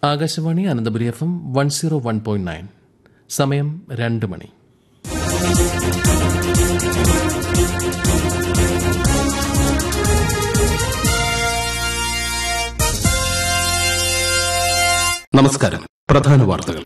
Akashvani Ananthapuri F M one zero one point nine സമയം രണ്ട് മണി നമസ്കാരം പ്രധാന വാർത്തകൾ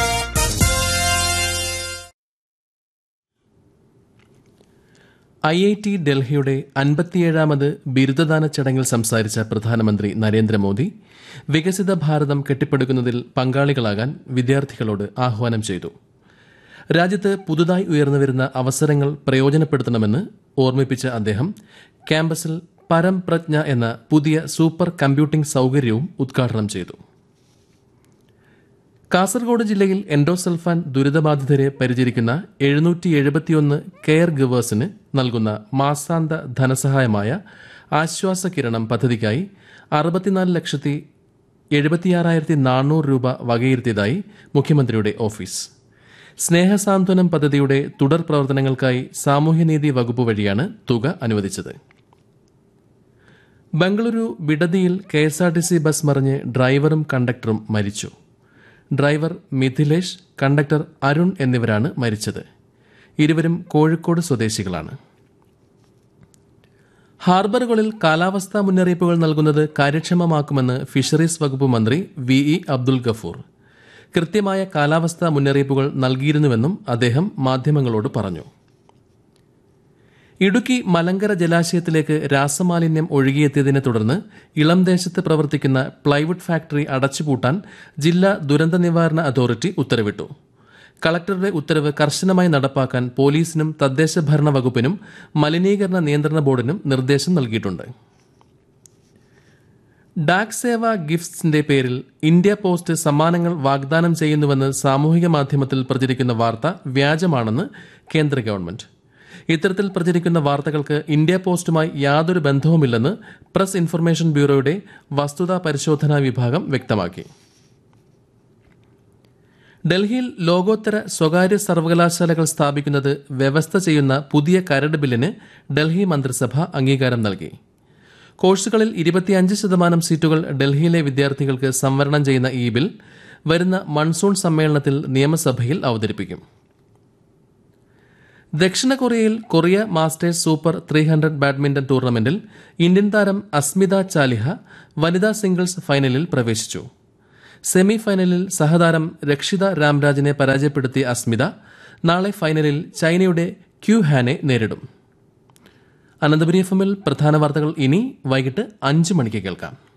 ഐ ഐ ടി ഡൽഹിയുടെ അൻപത്തിയേഴാമത് ബിരുദദാന ചടങ്ങിൽ സംസാരിച്ച പ്രധാനമന്ത്രി നരേന്ദ്രമോദി വികസിത ഭാരതം കെട്ടിപ്പടുക്കുന്നതിൽ പങ്കാളികളാകാൻ വിദ്യാർത്ഥികളോട് ആഹ്വാനം ചെയ്തു രാജ്യത്ത് പുതുതായി ഉയർന്നുവരുന്ന അവസരങ്ങൾ പ്രയോജനപ്പെടുത്തണമെന്ന് ഓർമ്മിപ്പിച്ച അദ്ദേഹം ക്യാമ്പസിൽ പരംപ്രജ്ഞ എന്ന പുതിയ സൂപ്പർ കമ്പ്യൂട്ടിംഗ് സൌകര്യവും ഉദ്ഘാടനം ചെയ്തു കാസർഗോഡ് ജില്ലയിൽ എൻഡോസൾഫാൻ ദുരിതബാധിതരെ പരിചരിക്കുന്ന എഴുന്നൂറ്റി എഴുപത്തിയൊന്ന് കെയർ ഗിവേഴ്സിന് നൽകുന്ന മാസാന്ത ധനസഹായമായ ആശ്വാസ കിരണം പദ്ധതിക്കായി അറുപത്തിനാല് ലക്ഷത്തി എഴുപത്തിയാറായിരത്തി നാനൂറ് രൂപ വകയിരുത്തിയതായി മുഖ്യമന്ത്രിയുടെ ഓഫീസ് സ്നേഹസാന്ത്വനം പദ്ധതിയുടെ തുടർ പ്രവർത്തനങ്ങൾക്കായി സാമൂഹ്യനീതി വകുപ്പ് വഴിയാണ് തുക അനുവദിച്ചത് ബംഗളൂരു ബിഡദിയിൽ K S R T C bus മറിഞ്ഞ് ഡ്രൈവറും കണ്ടക്ടറും മരിച്ചു ഡ്രൈവർ മിഥിലേഷ് കണ്ടക്ടർ അരുൺ എന്നിവരാണ് മരിച്ചത് ഇരുവരും കോഴിക്കോട് സ്വദേശികളാണ് ഹാർബറുകളിൽ കാലാവസ്ഥാ മുന്നറിയിപ്പുകൾ നൽകുന്നത് കാര്യക്ഷമമാക്കുമെന്ന് ഫിഷറീസ് വകുപ്പ് മന്ത്രി വി ഇ അബ്ദുൽ ഗഫൂർ കൃത്യമായ കാലാവസ്ഥാ മുന്നറിയിപ്പുകൾ നൽകിയിരുന്നുവെന്നും അദ്ദേഹം മാധ്യമങ്ങളോട് പറഞ്ഞു ഇടുക്കി മലങ്കര ജലാശയത്തിലേക്ക് രാസമാലിന്യം ഒഴുകിയെത്തിയതിനെ തുടർന്ന് ഇളം ദേശത്ത് പ്രവർത്തിക്കുന്ന പ്ലൈവുഡ് ഫാക്ടറി അടച്ചുപൂട്ടാൻ ജില്ലാ ദുരന്ത നിവാരണ അതോറിറ്റി ഉത്തരവിട്ടു കളക്ടറുടെ ഉത്തരവ് കർശനമായി നടപ്പാക്കാൻ പോലീസിനും തദ്ദേശ ഭരണ വകുപ്പിനും മലിനീകരണ നിയന്ത്രണ ബോർഡിനും നിർദ്ദേശം നൽകിയിട്ടുണ്ട് ഡാക് സേവ ഗിഫ്റ്റ്സിന്റെ പേരിൽ ഇന്ത്യ പോസ്റ്റ് സമ്മാനങ്ങൾ വാഗ്ദാനം ചെയ്യുന്നുവെന്ന് സാമൂഹിക മാധ്യമത്തിൽ പ്രചരിക്കുന്ന വാർത്ത വ്യാജമാണെന്ന് കേന്ദ്ര ഗവൺമെന്റ് ഇത്തരത്തിൽ പ്രചരിക്കുന്ന വാർത്തകൾക്ക് ഇന്ത്യ പോസ്റ്റുമായി യാതൊരു ബന്ധവുമില്ലെന്ന് പ്രസ് ഇൻഫർമേഷൻ ബ്യൂറോയുടെ വസ്തുതാ പരിശോധനാ വിഭാഗം വ്യക്തമാക്കി ഡൽഹിയിൽ ലോകോത്തര സ്വകാര്യ സർവകലാശാലകൾ സ്ഥാപിക്കുന്നത് വ്യവസ്ഥ ചെയ്യുന്ന പുതിയ കരട് ബില്ലിന് ഡൽഹി മന്ത്രിസഭ അംഗീകാരം നൽകി കോഴ്സുകളിൽ ഇരുപത്തിയഞ്ച് ശതമാനം സീറ്റുകൾ ഡൽഹിയിലെ വിദ്യാർത്ഥികൾക്ക് സംവരണം ചെയ്യുന്ന ഈ ബിൽ വരുന്ന മൺസൂൺ സമ്മേളനത്തിൽ നിയമസഭയിൽ അവതരിപ്പിക്കും ദക്ഷിണ കൊറിയയിൽ Korea masters super three hundred badminton ടൂർണമെന്റിൽ ഇന്ത്യൻ താരം അസ്മിത ചാലിഹ വനിതാ സിംഗിൾസ് ഫൈനലിൽ പ്രവേശിച്ചു സെമി ഫൈനലിൽ സഹതാരം രക്ഷിത രാംരാജിനെ പരാജയപ്പെടുത്തിയ അസ്മിത നാളെ ഫൈനലിൽ ചൈനയുടെ ക്യു ഹാനെ നേരിടും അനന്തപുരി എഫ് എമ്മിൽ പ്രധാന വാർത്തകൾ ഇനി വൈകിട്ട് അഞ്ച് മണിക്ക് കേൾക്കാം